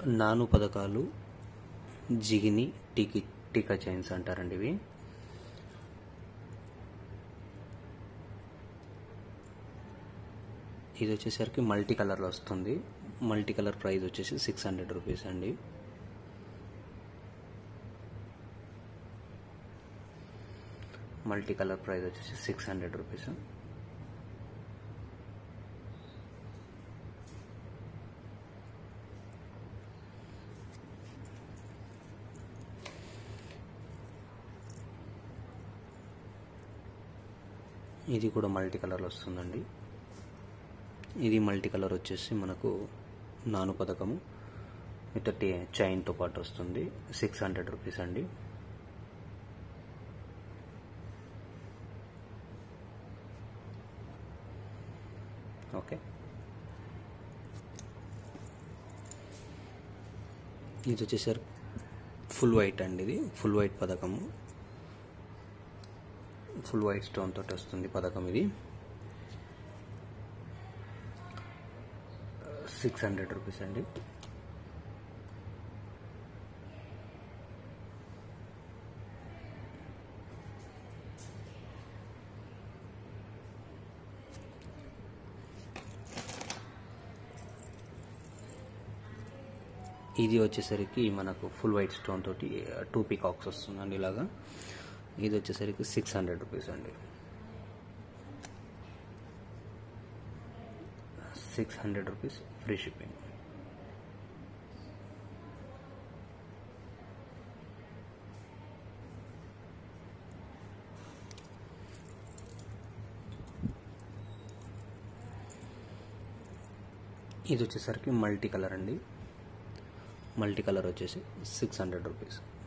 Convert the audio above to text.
నాను పథకాలు జిగిని టీకి టీకా చైన్స్ అంటారండి ఇవి ఇది వచ్చేసరికి మల్టీ కలర్లో వస్తుంది మల్టీ కలర్ ప్రైస్ వచ్చేసి సిక్స్ హండ్రెడ్ రూపీస్ అండి మల్టీ కలర్ ప్రైస్ వచ్చేసి సిక్స్ హండ్రెడ్ రూపీస్ ఇది కూడా మల్టీ కలర్లో వస్తుందండి ఇది మల్టీ కలర్ వచ్చేసి మనకు నాను పథకము విత్ టీ చైన్తో పాటు వస్తుంది సిక్స్ హండ్రెడ్ రూపీస్ అండి ఓకే ఇది వచ్చేసరికి ఫుల్ వైట్ అండి ఇది ఫుల్ వైట్ పథకము ఫుల్ వైట్ స్టోన్ తోటి వస్తుంది పథకం ఇది సిక్స్ హండ్రెడ్ రూపీస్ అండి ఇది వచ్చేసరికి మనకు ఫుల్ వైట్ స్టోన్ తోటి టూ పీకాక్స్ వస్తుందండి ఇలాగా ఇది వచ్చేసరికి సిక్స్ హండ్రెడ్ రూపీస్ అండి six hundred rupees free shipping ఇది వచ్చేసరికి మల్టీ కలర్ అండి మల్టీ కలర్ వచ్చేసి సిక్స్ హండ్రెడ్ రూపీస్